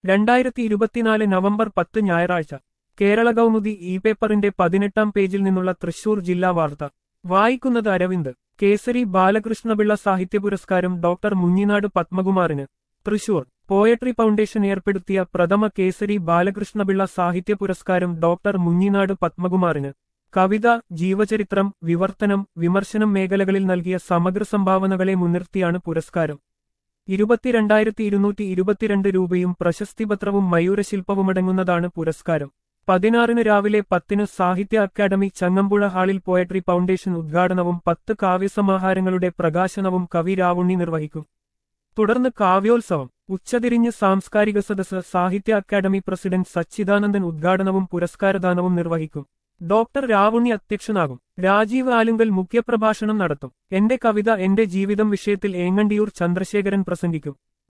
രണ്ടായിരത്തി ഇരുപത്തിനാല് നവംബർ പത്ത് ഞായറാഴ്ച കേരള കൗമുദി ഇ പേപ്പറിന്റെ പതിനെട്ടാം പേജിൽ നിന്നുള്ള തൃശൂർ ജില്ലാ വാർത്ത വായിക്കുന്നത് അരവിന്ദ് കേസരി ബാലകൃഷ്ണപിള്ള സാഹിത്യ പുരസ്കാരം ഡോക്ടർ മുഞ്ഞിനാട് പത്മകുമാറിന് തൃശൂർ പോയട്രി ഫൗണ്ടേഷൻ ഏർപ്പെടുത്തിയ പ്രഥമ കേസരി ബാലകൃഷ്ണപിള്ള സാഹിത്യ പുരസ്കാരം ഡോക്ടർ മുഞ്ഞിനാട് പത്മകുമാറിന് കവിത ജീവചരിത്രം വിവർത്തനം വിമർശനം മേഖലകളിൽ നൽകിയ സമഗ്ര സംഭാവനകളെ മുൻനിർത്തിയാണ് പുരസ്കാരം ഇരുപത്തിരണ്ടായിരത്തി ഇരുന്നൂറ്റി ഇരുപത്തിരണ്ട് രൂപയും പ്രശസ്തിപത്രവും മയൂരശില്പവുമടങ്ങുന്നതാണ് പുരസ്കാരം പതിനാറിന് രാവിലെ പത്തിന് സാഹിത്യ അക്കാദമി ചങ്ങമ്പുഴ ഹാളിൽ പോയട്രി ഫൗണ്ടേഷൻ ഉദ്ഘാടനവും പത്ത് കാവ്യസമാഹാരങ്ങളുടെ പ്രകാശനവും കവി രാവുണ്ണി നിർവഹിക്കും തുടർന്ന് കാവ്യോത്സവം ഉച്ചതിരിഞ്ഞ് സാംസ്കാരിക സദസ്സ് സാഹിത്യ അക്കാദമി പ്രസിഡന്റ് സച്ചിദാനന്ദൻ ഉദ്ഘാടനവും പുരസ്കാരദാനവും നിർവഹിക്കും ഡോക്ടർ രാവുണ്ണി അധ്യക്ഷനാകും രാജീവ് ആലുങ്കൽ മുഖ്യപ്രഭാഷണം നടത്തും എന്റെ കവിത എന്റെ ജീവിതം വിഷയത്തിൽ ഏങ്ങണ്ടിയൂർ ചന്ദ്രശേഖരൻ പ്രസംഗിക്കും